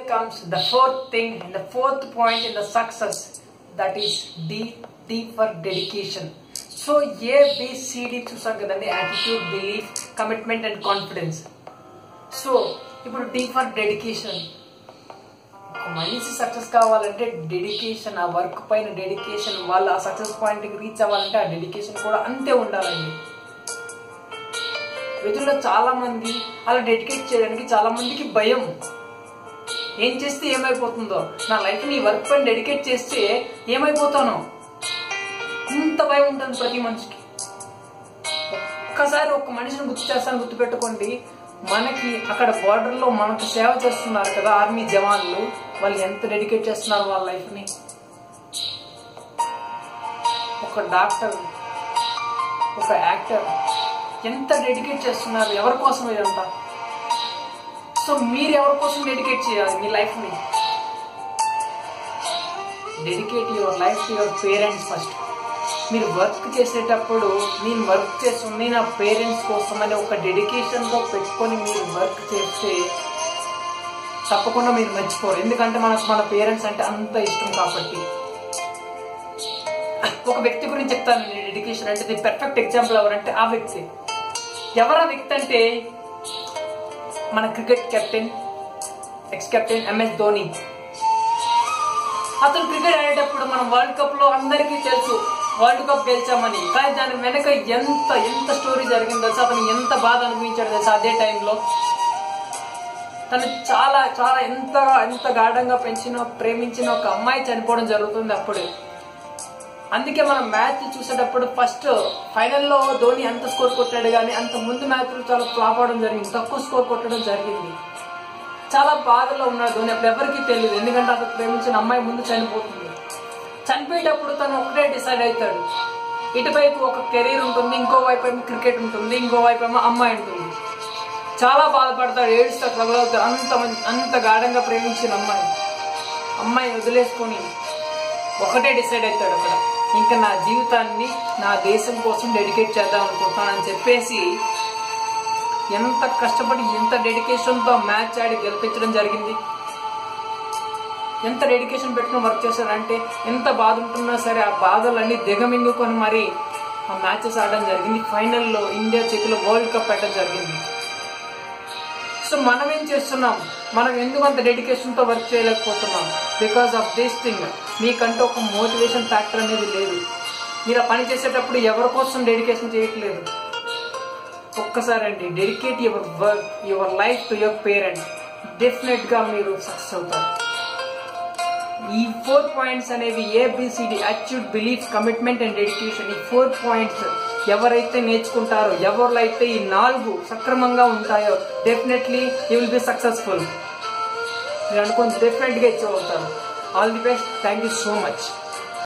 comes the fourth thing and the fourth point in the success that is D D for dedication. So A B C D చూసాం కదండి attitude belief commitment and confidence so ఇప్పుడు D for dedication ఒక మనిషి success కావాలంటే dedication ఆ work పైన dedication వాళ్ళు ఆ సక్సెస్ పాయింట్ కి రీచ్ అవ్వాలంటే ఆ డెడికేషన్ కూడా అంతే ఉండాలండి వీటిల్లో చాలా మంది అలా డెడికేట్ చేయడానికి చాలా మందికి భయం ఏం చేస్తే ఏమైపోతుందో నా లైఫ్ ని వర్క్ పైన డెడికేట్ చేస్తే ఏమైపోతానో ఇంత భయం ఉంటుంది ప్రతి మనిషికి ఒక్కసారి ఒక మనిషిని గుర్తు చేస్తాను గుర్తు పెట్టుకోండి మనకి అక్కడ బార్డర్ లో మనకు సేవ చేస్తున్నారు కదా ఆర్మీ జవాన్లు వాళ్ళు ఎంత డెడికేట్ చేస్తున్నారు వాళ్ళ లైఫ్ ని ఒక డాక్టర్ ఒక యాక్టర్ ఎంత డెడికేట్ చేస్తున్నారు ఎవరి కోసం ఇదంతా సో మీరు ఎవరి కోసం డెడికేట్ చేయాలి మీ లైఫ్ ని dedicate your life to your parents first మీరు వర్క్ చేసేటప్పుడు నేను వర్క్ చేస్తుంది నా పేరెంట్స్ కోసం అని ఒక డెడికేషన్ తో పెట్టుకొని మీరు వర్క్ చేస్తే తప్పకుండా మీరు మర్చిపోరు ఎందుకంటే మనకు మన పేరెంట్స్ అంటే అంత ఇష్టం కాబట్టి ఒక వ్యక్తి గురించి చెప్తాను నేను డెడికేషన్ అంటే ది పర్ఫెక్ట్ ఎగ్జాంపుల్ ఎవరంటే ఆ వ్యక్తి ఎవరా వ్యక్తి అంటే మన cricket captain ex captain MS Dhoni అతను క్రికెట్ ఆడేటప్పుడు మనం వరల్డ్ కప్ లో అందరికీ తెలుసు వరల్డ్ కప్ గెలిచామని కానీ దాని వెనక ఎంత ఎంత స్టోరీ జరిగిందో తెలుసా అతను ఎంత బాధ అనుభవించాడు తెలుసా అదే టైంలో తను చాలా చాలా ఎంత ఎంత గాఢంగా పెంచిన ప్రేమించిన ఒక అమ్మాయి చనిపోవడం జరుగుతుంది అప్పుడు అందుకే మనం మ్యాచ్ చూసేటప్పుడు ఫస్ట్ ఫైనల్లో ధోని ఎంత స్కోర్ కొట్టాడు కానీ అంత ముందు మ్యాచ్లు చాలా ఫ్లాప్ అవడం జరిగింది తక్కువ స్కోర్ కొట్టడం జరిగింది చాలా బాధలో ఉన్నాడు ధోని అప్పుడు ఎవరికీ తెలియదు ఎందుకంటే అతను ప్రేమించిన అమ్మాయి ముందు చనిపోతుంది చనిపోయేటప్పుడు తను ఒకటే డిసైడ్ అవుతాడు ఇటువైపు ఒక కెరీర్ ఉంటుంది ఇంకో వైపు ఏమో క్రికెట్ ఉంటుంది ఇంకో వైపు ఏమో అమ్మాయి ఉంటుంది చాలా బాధపడతాడు ఏడుస్తాడు ట్రబుల్ అవుతాడు అంత మంచి అంత గాఢంగా ప్రేమించిన అమ్మాయి అమ్మాయి వదిలేసుకొని ఒకటే డిసైడ్ అవుతాడు అక్కడ ఇంకా నా జీవితాన్ని నా దేశం కోసం డెడికేట్ చేద్దాం అనుకుంటున్నానని చెప్పేసి ఎంత కష్టపడి ఎంత డెడికేషన్ తో మ్యాచ్ ఆడి గెలిపించడం జరిగింది ఎంత డెడికేషన్ పెట్టుకుని వర్క్ చేశారంటే ఎంత బాధ ఉంటున్నా సరే ఆ బాధలన్నీ దిగమింగుకొని మరి ఆ మ్యాచెస్ ఆడడం జరిగింది ఫైనల్లో ఇండియా చేతిలో వరల్డ్ కప్ పెట్టడం జరిగింది సో మనం ఏం చేస్తున్నాం మనం ఎందుకు అంత డెడికేషన్ తో వర్క్ చేయలేకపోతున్నాం బికాస్ ఆఫ్ దిస్ థింగ్ మీకంటూ ఒక మోటివేషన్ ఫ్యాక్టర్ అనేది లేదు మీరు ఆ పని చేసేటప్పుడు ఎవరి కోసం డెడికేషన్ చేయట్లేదు ఒక్కసారి అండి dedicate your work your life to your parents definite గా మీరు సక్సెస్ అవుతారు ఈ ఫోర్ పాయింట్స్ అనేవి A B C D attitude belief commitment and dedication ఈ ఫోర్ పాయింట్స్ ఎవరైతే నేర్చుకుంటారో ఎవరైతే ఈ నాలుగు సక్రమంగా ఉంటాయో definitely you will be successful మీరు అనుకుని డెఫినెట్ గా ఇచ్చి అవుతారు all the best thank you so much